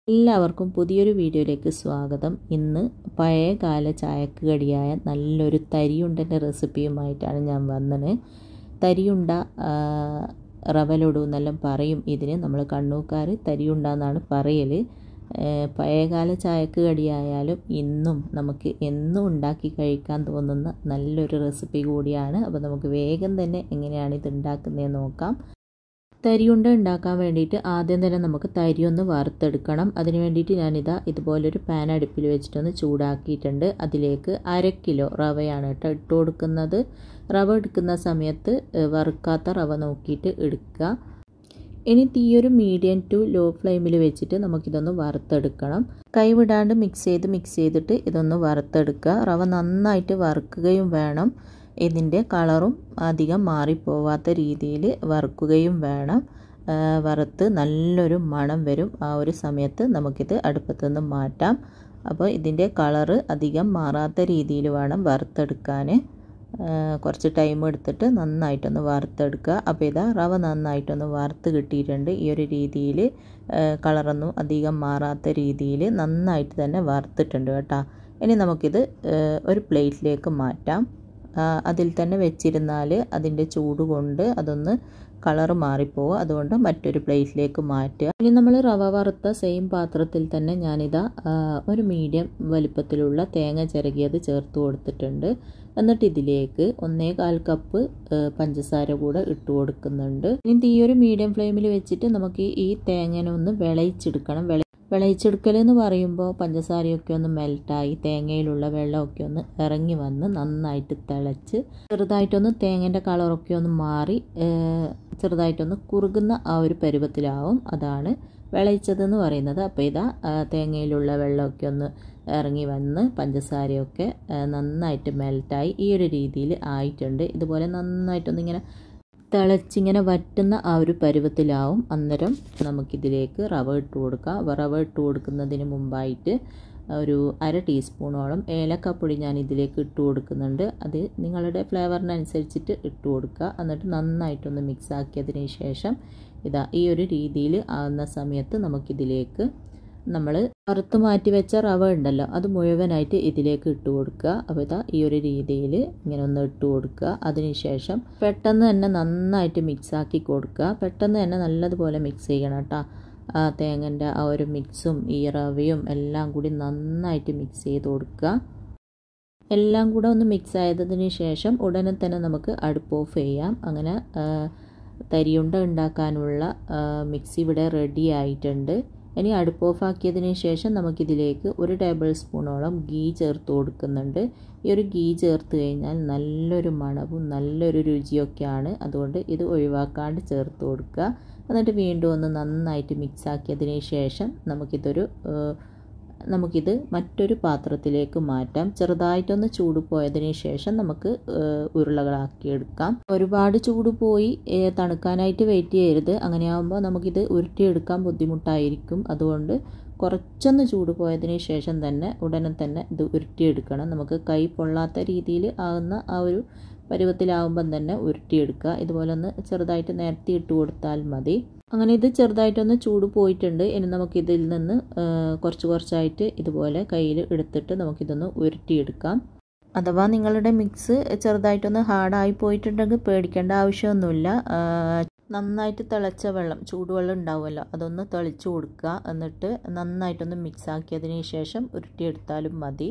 എല്ലാവർക്കും പുതിയൊരു വീഡിയോയിലേക്ക് സ്വാഗതം ഇന്ന് പഴയകാല ചായക്ക് കടിയായ നല്ലൊരു തരിയുണ്ടൻ്റെ റെസിപ്പിയുമായിട്ടാണ് ഞാൻ വന്നത് തരിയുണ്ട റവലൊടു എന്നെല്ലാം പറയും ഇതിന് നമ്മൾ കണ്ണൂക്കാർ തരിയുണ്ട എന്നാണ് പറയൽ പഴയകാല ചായക്ക് കടിയായാലും ഇന്നും നമുക്ക് എന്നും ഉണ്ടാക്കി കഴിക്കാൻ തോന്നുന്ന നല്ലൊരു റെസിപ്പി കൂടിയാണ് അപ്പോൾ നമുക്ക് വേഗം തന്നെ എങ്ങനെയാണ് ഇത് ഉണ്ടാക്കുന്നതെന്ന് നോക്കാം തരിയുണ്ട ഉണ്ടാക്കാൻ വേണ്ടിയിട്ട് ആദ്യം തന്നെ നമുക്ക് തരി ഒന്ന് വറുത്തെടുക്കണം അതിന് വേണ്ടിയിട്ട് ഞാനിതാ ഇതുപോലൊരു പാൻ അടുപ്പിൽ വെച്ചിട്ടൊന്ന് ചൂടാക്കിയിട്ടുണ്ട് അതിലേക്ക് അര കിലോ റവയാണ് കേട്ടോ ഇട്ട് കൊടുക്കുന്നത് റവ എടുക്കുന്ന സമയത്ത് വറുക്കാത്ത റവ നോക്കിയിട്ട് എടുക്കുക ഇനി തീയൊരു മീഡിയം ടു ലോ ഫ്ലെയിമിൽ വെച്ചിട്ട് നമുക്കിതൊന്ന് വറുത്തെടുക്കണം കൈവിടാണ്ട് മിക്സ് ചെയ്ത് മിക്സ് ചെയ്തിട്ട് ഇതൊന്ന് വറുത്തെടുക്കുക റവ നന്നായിട്ട് വറുക്കുകയും വേണം ഇതിൻ്റെ കളറും അധികം മാറിപ്പോവാത്ത രീതിയിൽ വറുക്കുകയും വേണം വറുത്ത് നല്ലൊരു മണം വരും ആ ഒരു സമയത്ത് നമുക്കിത് അടുപ്പത്തു നിന്ന് മാറ്റാം അപ്പോൾ ഇതിൻ്റെ കളറ് അധികം മാറാത്ത രീതിയിൽ വേണം വറുത്തെടുക്കാൻ കുറച്ച് ടൈം എടുത്തിട്ട് നന്നായിട്ടൊന്ന് വറുത്തെടുക്കുക അപ്പോൾ ഇതാ റവ നന്നായിട്ടൊന്ന് വറുത്ത് കിട്ടിയിട്ടുണ്ട് ഈ ഒരു രീതിയിൽ കളറൊന്നും അധികം മാറാത്ത രീതിയിൽ നന്നായിട്ട് തന്നെ വറുത്തിട്ടുണ്ട് കേട്ടോ ഇനി നമുക്കിത് ഒരു പ്ലേറ്റിലേക്ക് മാറ്റാം അതിൽ തന്നെ വെച്ചിരുന്നാൽ അതിൻ്റെ ചൂട് കൊണ്ട് അതൊന്ന് കളറ് മാറിപ്പോവും അതുകൊണ്ട് മറ്റൊരു പ്ലേറ്റിലേക്ക് മാറ്റുക ഇനി നമ്മൾ റവ വറുത്ത സെയിം പാത്രത്തിൽ തന്നെ ഞാനിതാ ഒരു മീഡിയം വലിപ്പത്തിലുള്ള തേങ്ങ ചിരകിയത് ചേർത്ത് കൊടുത്തിട്ടുണ്ട് എന്നിട്ട് ഇതിലേക്ക് ഒന്നേ കാൽ കപ്പ് പഞ്ചസാര കൂടെ ഇട്ട് കൊടുക്കുന്നുണ്ട് ഇനി തീ ഒരു മീഡിയം ഫ്ലെയിമിൽ വെച്ചിട്ട് നമുക്ക് ഈ തേങ്ങനെ ഒന്ന് വിളയിച്ചെടുക്കണം വിള വിളയിച്ചെടുക്കൽ എന്ന് പറയുമ്പോൾ പഞ്ചസാരയൊക്കെ ഒന്ന് മെൽട്ടായി തേങ്ങയിലുള്ള വെള്ളമൊക്കെ ഒന്ന് ഇറങ്ങി വന്ന് നന്നായിട്ട് തിളച്ച് ചെറുതായിട്ടൊന്ന് തേങ്ങേൻ്റെ കളറൊക്കെ ഒന്ന് മാറി ചെറുതായിട്ടൊന്ന് കുറുകുന്ന ആ ഒരു പരുവത്തിലാവും അതാണ് വിളയിച്ചതെന്ന് പറയുന്നത് അപ്പോൾ ഇതാ തേങ്ങയിലുള്ള വെള്ളമൊക്കെ ഒന്ന് ഇറങ്ങി വന്ന് പഞ്ചസാരയൊക്കെ നന്നായിട്ട് മെൽട്ടായി ഈ ഒരു രീതിയിൽ ആയിട്ടുണ്ട് ഇതുപോലെ നന്നായിട്ടൊന്നിങ്ങനെ തിളച്ചിങ്ങനെ വറ്റുന്ന ആ ഒരു പരുവത്തിലാവും അന്നേരം നമുക്കിതിലേക്ക് റവ ഇട്ട് കൊടുക്കാം റവ ഇട്ട് കൊടുക്കുന്നതിന് മുമ്പായിട്ട് ഒരു അര ടീസ്പൂണോളം ഏലക്കപ്പൊടി ഞാൻ ഇതിലേക്ക് ഇട്ട് കൊടുക്കുന്നുണ്ട് അത് നിങ്ങളുടെ ഫ്ലേവറിനനുസരിച്ചിട്ട് ഇട്ട് കൊടുക്കുക എന്നിട്ട് നന്നായിട്ടൊന്ന് മിക്സ് ആക്കിയതിന് ശേഷം ഇതാ ഈ ഒരു രീതിയിൽ ആകുന്ന സമയത്ത് നമുക്കിതിലേക്ക് നമ്മൾ വറുത്ത് മാറ്റി വെച്ച റവ ഉണ്ടല്ലോ അത് മുഴുവനായിട്ട് ഇതിലേക്ക് ഇട്ട് കൊടുക്കുക അപ്പോൾ ഇതാ ഈ ഒരു രീതിയിൽ ഇങ്ങനെ ഒന്ന് ഇട്ട് കൊടുക്കുക അതിനുശേഷം പെട്ടെന്ന് തന്നെ നന്നായിട്ട് മിക്സ് ആക്കി കൊടുക്കുക പെട്ടെന്ന് തന്നെ നല്ലതുപോലെ മിക്സ് ചെയ്യണം കേട്ടോ ആ തേങ്ങൻ്റെ ആ ഒരു മിക്സും ഈ റവയും എല്ലാം കൂടി നന്നായിട്ട് മിക്സ് ചെയ്ത് കൊടുക്കുക എല്ലാം കൂടെ ഒന്ന് മിക്സ് ആയതിന് ശേഷം ഉടനെ തന്നെ നമുക്ക് അടുപ്പ് ഓഫ് ചെയ്യാം അങ്ങനെ തരിയുണ്ട ഉണ്ടാക്കാനുള്ള മിക്സ് ഇവിടെ റെഡി ആയിട്ടുണ്ട് ഇനി അടുപ്പ് ഓഫ് ആക്കിയതിന് ശേഷം നമുക്കിതിലേക്ക് ഒരു ടേബിൾ സ്പൂണോളം ഗീ ചേർത്ത് കൊടുക്കുന്നുണ്ട് ഈ ഒരു ഗീ ചേർത്ത് കഴിഞ്ഞാൽ നല്ലൊരു മണവും നല്ലൊരു രുചിയൊക്കെയാണ് അതുകൊണ്ട് ഇത് ഒഴിവാക്കാണ്ട് ചേർത്ത് കൊടുക്കുക എന്നിട്ട് വീണ്ടും ഒന്ന് നന്നായിട്ട് മിക്സ് ആക്കിയതിന് ശേഷം നമുക്കിതൊരു നമുക്കിത് മറ്റൊരു പാത്രത്തിലേക്ക് മാറ്റാം ചെറുതായിട്ടൊന്ന് ചൂട് പോയതിന് ശേഷം നമുക്ക് ഉരുളകളാക്കി എടുക്കാം ഒരുപാട് ചൂട് പോയി തണുക്കാനായിട്ട് വെയിറ്റ് ചെയ്യരുത് അങ്ങനെയാകുമ്പോൾ നമുക്കിത് ഉരുട്ടിയെടുക്കാൻ ബുദ്ധിമുട്ടായിരിക്കും അതുകൊണ്ട് കുറച്ചൊന്ന് ചൂട് പോയതിന് ശേഷം തന്നെ ഉടനെ തന്നെ ഇത് ഉരുട്ടിയെടുക്കണം നമുക്ക് കൈ പൊള്ളാത്ത രീതിയിൽ ആകുന്ന ആ ഒരു പരുവത്തിലാവുമ്പം തന്നെ ഉരുട്ടിയെടുക്കുക ഇതുപോലെ ഒന്ന് ചെറുതായിട്ട് നേരത്തെ ഇട്ട് കൊടുത്താൽ മതി അങ്ങനെ ഇത് ചെറുതായിട്ടൊന്ന് ചൂട് പോയിട്ടുണ്ട് ഇനി നമുക്കിതിൽ നിന്ന് കുറച്ച് കുറച്ചായിട്ട് ഇതുപോലെ കയ്യിൽ എടുത്തിട്ട് നമുക്കിതൊന്ന് ഉരുട്ടിയെടുക്കാം അഥവാ നിങ്ങളുടെ മിക്സ് ചെറുതായിട്ടൊന്ന് ഹാർഡായി പോയിട്ടുണ്ടെങ്കിൽ പേടിക്കേണ്ട ആവശ്യമൊന്നുമില്ല നന്നായിട്ട് തിളച്ച വെള്ളം ചൂടുവെള്ളം ഉണ്ടാവുമല്ലോ അതൊന്ന് തെളിച്ച് കൊടുക്കുക എന്നിട്ട് നന്നായിട്ടൊന്ന് മിക്സ് ആക്കിയതിന് ശേഷം ഉരുട്ടിയെടുത്താലും മതി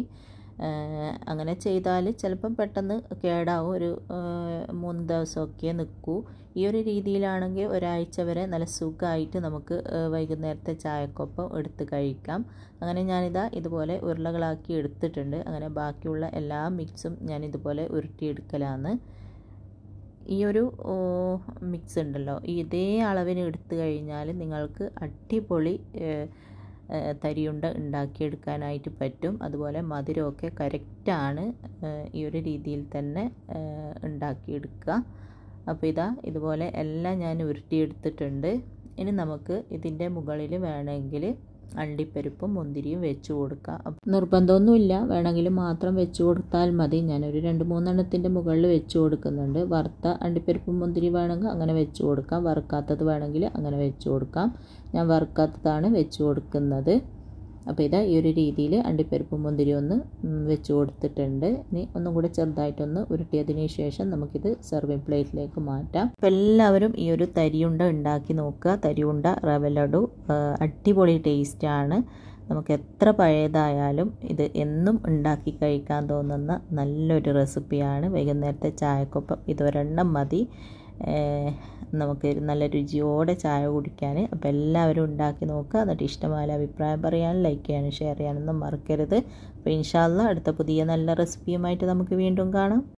അങ്ങനെ ചെയ്താൽ ചിലപ്പം പെട്ടെന്ന് കേടാവും ഒരു മൂന്ന് ദിവസമൊക്കെ നിൽക്കൂ ഈ ഒരു രീതിയിലാണെങ്കിൽ ഒരാഴ്ച വരെ നല്ല സുഖമായിട്ട് നമുക്ക് വൈകുന്നേരത്തെ ചായക്കൊപ്പം എടുത്ത് കഴിക്കാം അങ്ങനെ ഞാനിതാ ഇതുപോലെ ഉരുളകളാക്കി എടുത്തിട്ടുണ്ട് അങ്ങനെ ബാക്കിയുള്ള എല്ലാ മിക്സും ഞാൻ ഇതുപോലെ ഉരുട്ടിയെടുക്കലാണ് ഈ ഒരു മിക്സ് ഉണ്ടല്ലോ ഇതേ അളവിന് എടുത്തു കഴിഞ്ഞാൽ നിങ്ങൾക്ക് അടിപൊളി തരിയുണ്ട ഉണ്ടാക്കിയെടുക്കാനായിട്ട് പറ്റും അതുപോലെ മധുരമൊക്കെ കറക്റ്റാണ് ഈ ഒരു രീതിയിൽ തന്നെ ഉണ്ടാക്കിയെടുക്കുക അപ്പോൾ ഇതാ ഇതുപോലെ എല്ലാം ഞാൻ ഉരുട്ടിയെടുത്തിട്ടുണ്ട് ഇനി നമുക്ക് ഇതിൻ്റെ മുകളിൽ വേണമെങ്കിൽ അണ്ടിപ്പരിപ്പും മുന്തിരിയും വെച്ച് കൊടുക്കുക നിർബന്ധമൊന്നുമില്ല വേണമെങ്കിൽ മാത്രം വെച്ച് കൊടുത്താൽ മതി ഞാനൊരു രണ്ട് മൂന്നെണ്ണത്തിൻ്റെ മുകളിൽ വെച്ച് കൊടുക്കുന്നുണ്ട് വറുത്ത അണ്ടിപ്പരിപ്പും മുന്തിരി വേണമെങ്കിൽ അങ്ങനെ വെച്ച് കൊടുക്കാം വറുക്കാത്തത് വേണമെങ്കിൽ അങ്ങനെ വെച്ച് കൊടുക്കാം ഞാൻ വറുക്കാത്തതാണ് വെച്ച് കൊടുക്കുന്നത് അപ്പോൾ ഇതാ ഈ ഒരു രീതിയിൽ അണ്ടിപ്പരിപ്പും മുന്തിരി ഒന്ന് വെച്ച് കൊടുത്തിട്ടുണ്ട് ഇനി ഒന്നും കൂടി ചെറുതായിട്ടൊന്ന് ഉരുട്ടിയതിന് ശേഷം നമുക്കിത് സെർവിങ് പ്ലേറ്റിലേക്ക് മാറ്റാം അപ്പോൾ എല്ലാവരും ഈ ഒരു തരിയുണ്ട ഉണ്ടാക്കി നോക്കുക തരിയുണ്ട റവ ലഡു അടിപൊളി ടേസ്റ്റാണ് നമുക്ക് എത്ര പഴയതായാലും ഇത് എന്നും ഉണ്ടാക്കി കഴിക്കാൻ തോന്നുന്ന നല്ലൊരു റെസിപ്പിയാണ് വൈകുന്നേരത്തെ ചായക്കൊപ്പം ഇതൊരെണ്ണം മതി നമുക്ക് നല്ല രുചിയോടെ ചായ കുടിക്കാൻ അപ്പോൾ എല്ലാവരും ഉണ്ടാക്കി നോക്കുക എന്നിട്ട് ഇഷ്ടമായ അഭിപ്രായം പറയാനും ലൈക്ക് ചെയ്യാനും ഷെയർ ചെയ്യാനൊന്നും മറക്കരുത് അപ്പോൾ ഇൻഷാല്ല അടുത്ത പുതിയ നല്ല റെസിപ്പിയുമായിട്ട് നമുക്ക് വീണ്ടും കാണാം